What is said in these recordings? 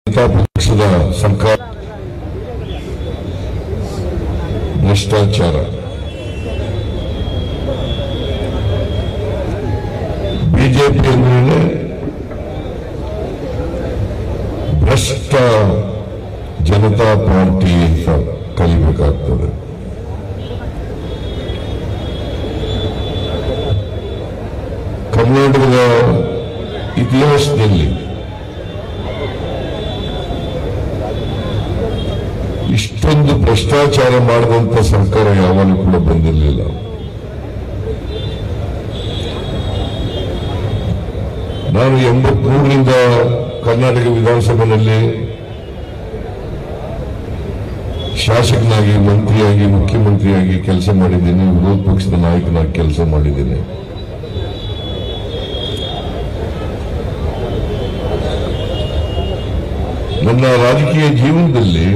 ಜನತಾ ಪಕ್ಷದ ಸರ್ಕಾರ ಭ್ರಷ್ಟಾಚಾರ ಬಿಜೆಪಿ ಅಂದ್ರೆ ಭ್ರಷ್ಟ ಜನತಾ ಪಾರ್ಟಿ ಅಂತ ಕಲಿಬೇಕಾಗ್ತದೆ ಕರ್ನಾಟಕದ ಇತಿಹಾಸದಲ್ಲಿ ಇಷ್ಟೊಂದು ಭ್ರಷ್ಟಾಚಾರ ಮಾಡಿದಂತ ಸರ್ಕಾರ ಯಾವಾಗಲೂ ಕೂಡ ಬಂದಿರಲಿಲ್ಲ ನಾನು ಎಂಬತ್ಮೂರರಿಂದ ಕರ್ನಾಟಕ ವಿಧಾನಸಭೆಯಲ್ಲಿ ಶಾಸಕನಾಗಿ ಮಂತ್ರಿಯಾಗಿ ಮುಖ್ಯಮಂತ್ರಿಯಾಗಿ ಕೆಲಸ ಮಾಡಿದ್ದೀನಿ ವಿರೋಧ ಪಕ್ಷದ ನಾಯಕನಾಗಿ ಕೆಲಸ ಮಾಡಿದ್ದೀನಿ ನನ್ನ ರಾಜಕೀಯ ಜೀವನದಲ್ಲಿ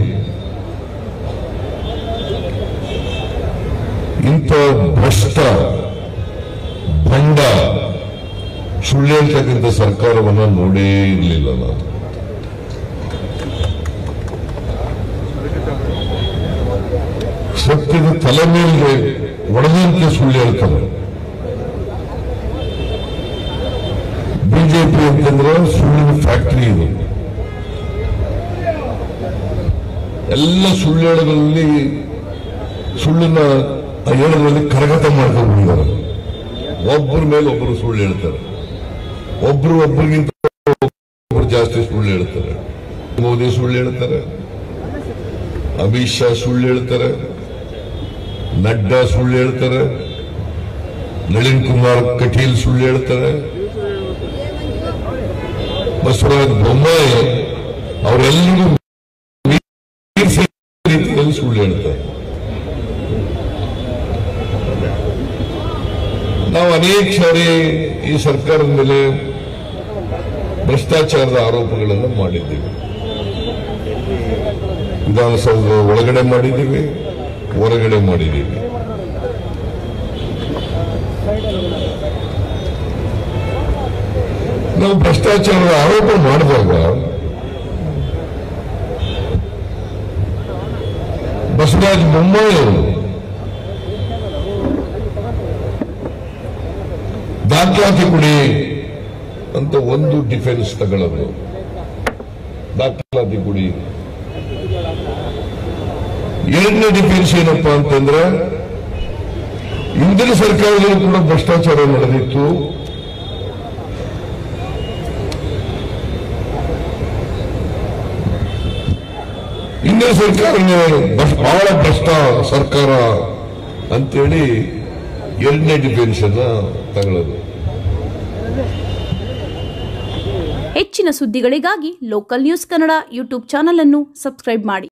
ಇಂಥ ಭ್ರಷ್ಟ ಭಂಡ ಸುಳ್ಳು ಹೇಳ್ತಕ್ಕಂಥ ಸರ್ಕಾರವನ್ನ ನೋಡೇ ಇರಲಿಲ್ಲ ನಾನು ಸತ್ಯದ ತಲೆ ಮೇಲೆ ಒಡೆದಂತೆ ಸುಳ್ಳು ಹೇಳ್ತಾರೆ ಬಿಜೆಪಿ ಅಂತಂದ್ರೆ ಸುಳ್ಳಿನ ಫ್ಯಾಕ್ಟರಿ ಇದು ಎಲ್ಲ ಸುಳ್ಳು ಹೇಳೋದ್ರಲ್ಲಿ ಸುಳ್ಳಿನ ಹೇಳೋದ್ರಲ್ಲಿ ಕರಗತ ಮಾಡ್ಕೊಂಡು ಬಿಟ್ಟಿದ್ದಾರೆ ಒಬ್ಬರ ಮೇಲೆ ಒಬ್ಬರು ಸುಳ್ಳು ಹೇಳ್ತಾರೆ ಒಬ್ರು ಒಬ್ರಿಗಿಂತ ಒಬ್ರು ಜಾಸ್ತಿ ಸುಳ್ಳು ಹೇಳ್ತಾರೆ ಮೋದಿ ಸುಳ್ಳು ಹೇಳ್ತಾರೆ ಅಮಿತ್ ಶಾ ಸುಳ್ಳು ಹೇಳ್ತಾರೆ ನಡ್ಡಾ ಸುಳ್ಳು ಹೇಳ್ತಾರೆ ನಳಿನ್ ಕುಮಾರ್ ಕಟೀಲ್ ಸುಳ್ಳು ಹೇಳ್ತಾರೆ ಬಸವರಾಜ ಬೊಮ್ಮಾಯಿ ಅವರೆಲ್ಲರೂ ಮೀರಿಸಿ ರೀತಿಯಲ್ಲಿ ಸುಳ್ಳು ಹೇಳ್ತಾರೆ ನಾವು ಅನೇಕ ಸಾರಿ ಈ ಸರ್ಕಾರದ ಮೇಲೆ ಭ್ರಷ್ಟಾಚಾರದ ಆರೋಪಗಳನ್ನು ಮಾಡಿದ್ದೀವಿ ವಿಧಾನಸೌಧದ ಒಳಗಡೆ ಮಾಡಿದ್ದೀವಿ ಹೊರಗಡೆ ಮಾಡಿದ್ದೀವಿ ನಾವು ಭ್ರಷ್ಟಾಚಾರದ ಆರೋಪ ಮಾಡಿದಾಗ ಬಸವರಾಜ ಬೊಮ್ಮಾಯಿ ಅವರು ದಾಖಲಾತಿ ಕೊಡಿ ಅಂತ ಒಂದು ಡಿಫೆನ್ಸ್ ತಗೊಳ್ಳೋದು ದಾಖಲಾತಿ ಕೊಡಿ ಎರಡನೇ ಡಿಫೆನ್ಸ್ ಏನಪ್ಪಾ ಅಂತಂದ್ರೆ ಹಿಂದಿನ ಸರ್ಕಾರದಲ್ಲೂ ಕೂಡ ಭ್ರಷ್ಟಾಚಾರ ನಡೆದಿತ್ತು ಹಿಂದಿನ ಸರ್ಕಾರನೇ ಭ್ರಷ್ಟ- ಬಹಳ ಭ್ರಷ್ಟ ಸರ್ಕಾರ ಅಂತೇಳಿ ಎರಡನೇ ಡಿಫೆನ್ಸ್ ಅನ್ನ ತಗೊಳ್ಳೋದು ಹೆಚ್ಚಿನ ಸುದ್ದಿಗಳಿಗಾಗಿ local news Kannada YouTube channel ಅನ್ನು ಸಬ್ಸ್ಕ್ರೈಬ್ ಮಾಡಿ